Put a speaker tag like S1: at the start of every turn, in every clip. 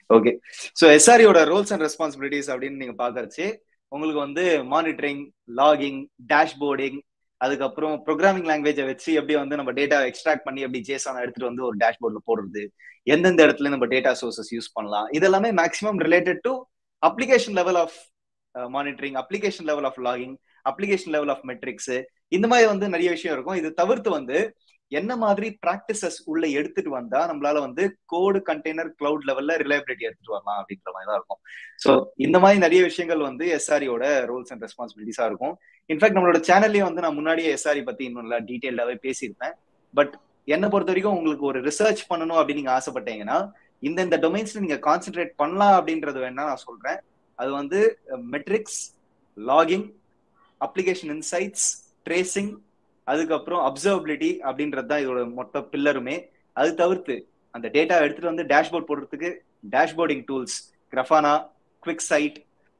S1: okay so எஸ்ஆரியோட roles and responsibilities அப்படின்னு நீங்க பாக்குறச்சு உங்களுக்கு வந்து மானிட்டரிங் லாகிங் டேஷ்போர்டிங் அதுக்கப்புறம் ப்ரோக்ராமிங் லாங்குவேஜை வச்சு எப்படி வந்து நம்ம டேட்டா எக்ஸ்ட்ராக்ட் பண்ணி எப்படி ஜேசான எடுத்துட்டு வந்து ஒரு டேஷ்போர்ட்ல போடுறது எந்தெந்த இடத்துல நம்ம டேட்டா சோர்சஸ் யூஸ் பண்ணலாம் இதெல்லாமே maximum related to application level of monitoring application level of logging application level of metrics இந்த மாதிரி வந்து நிறைய விஷயம் இருக்கும் இது தவிர்த்து வந்து என்ன மாதிரி ப்ராக்டிசஸ் உள்ள எடுத்துட்டு வந்தா நம்மளால வந்து கோடு கண்டெய்னர் கிளவுட் லெவல்ல ரிலையபிலிட்டி எடுத்துட்டு வரலாம் அப்படின்ற மாதிரி தான் இருக்கும் ஸோ இந்த மாதிரி நிறைய விஷயங்கள் வந்து எஸ்ஆரியோட ரோல்ஸ் அண்ட் ரெஸ்பான்சிபிலிட்டிஸா இருக்கும் இன்ஃபேக்ட் நம்மளோட சேனல்லே வந்து நான் முன்னாடியே எஸ்ஆரி பத்தி இன்னும் நல்லா டீட்டெயிலாவே பேசியிருப்பேன் பட் என்னை பொறுத்த வரைக்கும் உங்களுக்கு ஒரு ரிசர்ச் பண்ணணும் அப்படின்னு நீங்க ஆசைப்பட்டீங்கன்னா இந்த இந்த டொமைன்ஸ்ல நீங்க கான்சென்ட்ரேட் பண்ணலாம் அப்படின்றது வேணா நான் சொல்றேன் அது வந்து metrics logging application insights tracing அதுக்கப்புறம் அப்சர்வபிலிட்டி அப்படின்றது தான் இதோட மொத்த பில்லருமே அது தவிர்த்து அந்த டேட்டா எடுத்துட்டு வந்து டேஷ்போர்ட் போடுறதுக்கு dashboarding tools Grafana QuickSight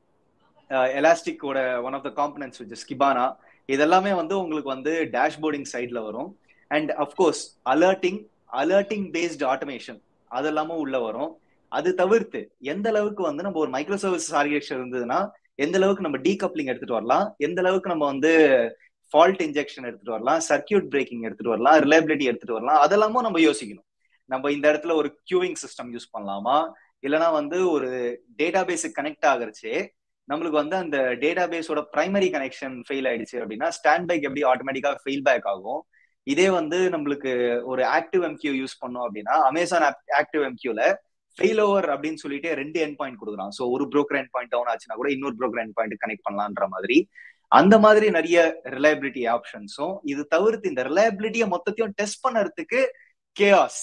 S1: எலாஸ்டிக்கோட one of the components which Kibana இதெல்லாமே வந்து உங்களுக்கு வந்து டேஷ்போர்டிங் சைட்ல வரும் and of course alerting alerting based automation அதெல்லாமும் உள்ள வரும் அது தவிர்த்து எந்த அளவுக்கு வந்து நம்ம ஒரு மைக்ரோ சர்வீஸ் ஆர்கிடெக்சர் இருந்ததுன்னா எந்த அளவுக்கு நம்ம டீகப்ளிங் எடுத்துட்டு வரலாம் எந்த அளவுக்கு நம்ம வந்து ஃபால்ட் இன்ஜெக்ஷன் எடுத்துட்டு வரலாம் சர்க்கியூட் பிரேக்கிங் எடுத்துட்டு வரலாம் ரிலையபிலிட்டி எடுத்துட்டு வரலாம் அதெல்லாமும் நம்ம யோசிக்கணும் நம்ம இந்த இடத்துல ஒரு கியூவிங் சிஸ்டம் யூஸ் பண்ணலாமா இல்லைன்னா வந்து ஒரு டேட்டா பேஸுக்கு கனெக்ட் ஆகுறச்சே நம்மளுக்கு வந்து அந்த டேட்டா பேஸோட பிரைமரி கனெக்ஷன் ஃபெயில் ஆயிடுச்சு அப்படின்னா ஸ்டாண்ட் பைக் எப்படி ஆட்டோமேட்டிக்கா ஃபெயில் பேக் ஆகும் இதே வந்து நம்மளுக்கு ஒரு ஆக்டிவ் எம்கியூ யூஸ் பண்ணோம் அப்படின்னா அமேசான் ஆக்டிவ் எம்கியூல ஃபெயில் ஓவர் அப்படின்னு சொல்லிட்டு ரெண்டு என் பாயிண்ட் கொடுக்குறான் ஸோ ஒரு ப்ரோக்கர் என் பாயிண்ட் டவுன் ஆச்சுன்னா கூட இன்னொரு ப்ரோக்கர் என் பாயிண்ட் கனெக்ட் பண்ணலான்ற மாதிரி அந்த மாதிரி நிறைய ரிலையபிலிட்டி ஆப்ஷன்ஸும் இது தவிர்த்து இந்த ரிலையபிலிட்டியை மொத்தத்தையும் டெஸ்ட் பண்ணறதுக்கு கேஆஸ்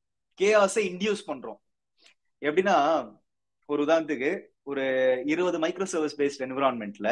S1: கேஆஸை இன்டியூஸ் பண்றோம் எப்படின்னா ஒரு உதாரணத்துக்கு ஒரு இருபது மைக்ரோ சர்வீஸ் பேஸ்ட் என்விரான்மெண்ட்ல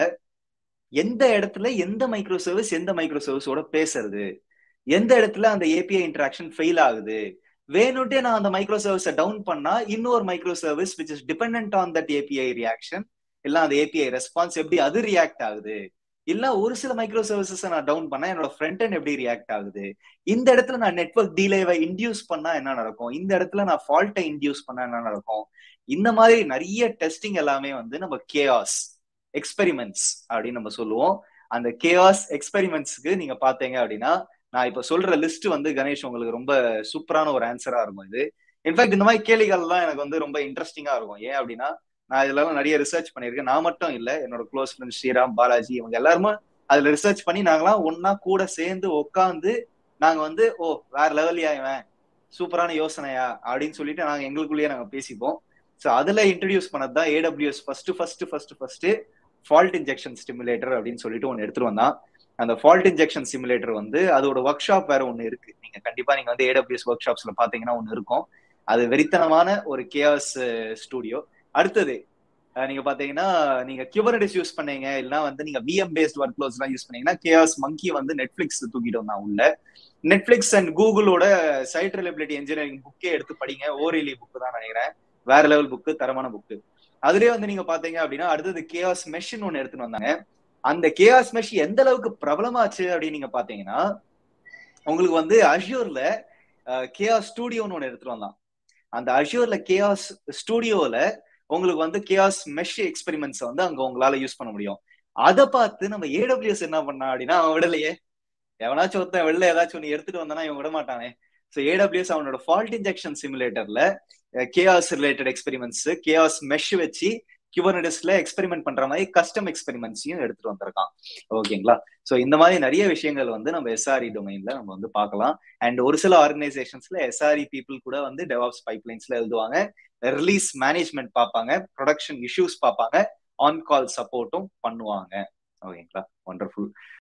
S1: எந்த இடத்துல எந்த மைக்ரோ சர்வீஸ் எந்த மைக்ரோ சர்வீஸோட பேசுறது எந்த இடத்துல அந்த ஏபிஐ இன்டராக்ஷன் ஃபெயில் ஆகுது வேணுட்டே நான் அந்த மைக்ரோ சர்வீஸை டவுன் பண்ணா இன்னொரு microservice which is depend on that API reaction இல்ல அந்த ஏபிஐ ரெஸ்பான்ஸ் எப்படி அது ரியாக்ட் ஆகுது இல்ல ஒரு சில மைக்ரோ சர்வீசஸ் நான் டவுன் பண்ணா என்னோட ஃப்ரண்ட் அண்ட் எப்படி ரியாக்ட் ஆகுது இந்த இடத்துல நான் நெட்ஒர்க் டிலேவை இன்டியூஸ் பண்ணா என்ன நடக்கும் இந்த இடத்துல நான் ஃபால்ட்டை இன்டியூஸ் பண்ணா என்ன நடக்கும் இந்த மாதிரி நிறைய டெஸ்டிங் எல்லாமே வந்து நம்ம கேஆஸ் எக்ஸ்பெரிமெண்ட்ஸ் அப்படின்னு நம்ம சொல்லுவோம் அந்த கேஆஸ் எக்ஸ்பெரிமெண்ட்ஸ்க்கு நீங்க பாத்தீங்க அப்படின்னா நான் இப்ப சொல்ற லிஸ்ட் வந்து கணேஷ் உங்களுக்கு ரொம்ப சூப்பரான ஒரு ஆன்சரா இருக்கும் இது இன்ஃபேக்ட் இந்த மாதிரி கேள்விகள்லாம் எனக்கு வந்து ரொம்ப இன்ட்ரெஸ்டிங்கா இருக்கும் ஏன் அப்படின்னா நான் இதுல நிறைய ரிசர்ச் பண்ணியிருக்கேன் நான் மட்டும் இல்ல என்னோட க்ளோஸ் ஃப்ரெண்ட் ஸ்ரீராம் பாலாஜி இவங்க எல்லாருமே அதுல ரிசர்ச் பண்ணி நாங்களாம் ஒன்னா கூட சேர்ந்து உட்காந்து நாங்க வந்து ஓ வேற லெவல்யா இவன் சூப்பரான யோசனையா அப்படின்னு சொல்லிட்டு நாங்க எங்களுக்குள்ளேயே நாங்க பேசிப்போம் ஸோ அதுல இன்ட்ரடியூஸ் பண்ணது தான் AWS first first first first fault injection stimulator அப்படின்னு சொல்லிட்டு ஒன்று எடுத்துட்டு வந்தான் அந்த ஃபால்ட் இன்ஜெக்ஷன் சிமுலேட்டர் வந்து அதோட ஒர்க் ஷாப் வேற ஒன்று இருக்கு நீங்க கண்டிப்பா நீங்க வந்து ஏடபிள்யூஎஸ் ஒர்க் ஷாப்ஸ்ல பாத்தீங்கன்னா ஒன்று இருக்கும் அது வெறித்தனமான ஒரு கேஆஸ் ஸ்டூடியோ அடுத்தது நீங்க பாத்தீங்கன்னா நீங்க கியூபர்னடிஸ் யூஸ் பண்ணீங்க இல்லைன்னா வந்து நீங்க விஎம் பேஸ்ட் ஒர்க் க்ளோஸ் எல்லாம் யூஸ் பண்ணீங்கன்னா கேஆஸ் மங்கி வந்து நெட்ஃபிளிக்ஸ் தூக்கிட்டு வந்தான் உள்ள நெட்ஃபிளிக்ஸ் அண்ட் கூகுளோட சைட் ரிலபிலிட்டி இன்ஜினியரிங் புக்கே எடுத்து படிங்க ஓரிலி புக்கு தான் நினைக்கிறேன் வேற லெவல் புக்கு தரமான புக்கு அதுலயே வந்து நீங்க பாத்தீங்க அப்படின்னா அடுத்தது கேஆஸ் மெஷின் ஒன்னு எடுத்துட்டு வந்தாங்க அந்த கேஆஸ் மெஷ் எந்த அளவுக்கு பிரபலமாச்சு அப்படின்னு நீங்க பாத்தீங்கன்னா உங்களுக்கு வந்து அஷ்யூர்ல கேஆஸ் ஸ்டூடியோன்னு ஒன்று எடுத்துட்டு வந்தான் அந்த அஷ்யூர்ல கேஆஸ் ஸ்டூடியோல உங்களுக்கு வந்து கேஆஸ் மெஷ் எக்ஸ்பெரிமெண்ட்ஸ் வந்து அங்க உங்களால யூஸ் பண்ண முடியும் அதை பார்த்து நம்ம ஏடபிள்யூஎஸ் என்ன பண்ணா அப்படின்னா அவன் விடலையே எவனாச்சும் ஒருத்தன் வெளில ஏதாச்சும் ஒன்று எடுத்துட்டு வந்தானா இவன் விட மாட்டானே ஸோ ஏடபிள்யூஎஸ் அவனோட ஃபால்ட் இன்ஜெக்ஷன் சிமுலேட்டர்ல chaos related experiments chaos mesh வச்சு கியூபர்னடிஸ்ல எக்ஸ்பெரிமெண்ட் பண்ற மாதிரி கஸ்டம் எக்ஸ்பெரிமெண்ட்ஸையும் எடுத்துட்டு வந்திருக்கான் ஓகேங்களா ஸோ இந்த மாதிரி நிறைய விஷயங்கள் வந்து நம்ம எஸ்ஆர்இ டொமைன்ல நம்ம வந்து பார்க்கலாம் அண்ட் ஒரு சில ஆர்கனைசேஷன்ஸ்ல எஸ்ஆர்இ பீப்புள் கூட வந்து டெவாப்ஸ் பைப்லைன்ஸ்ல எழுதுவாங்க ரிலீஸ் மேனேஜ்மெண்ட் பார்ப்பாங்க ப்ரொடக்ஷன் இஷ்யூஸ் பார்ப்பாங்க ஆன் கால் சப்போர்ட்டும் பண்ணுவாங்க ஓகேங்களா ஒண்டர்ஃபுல்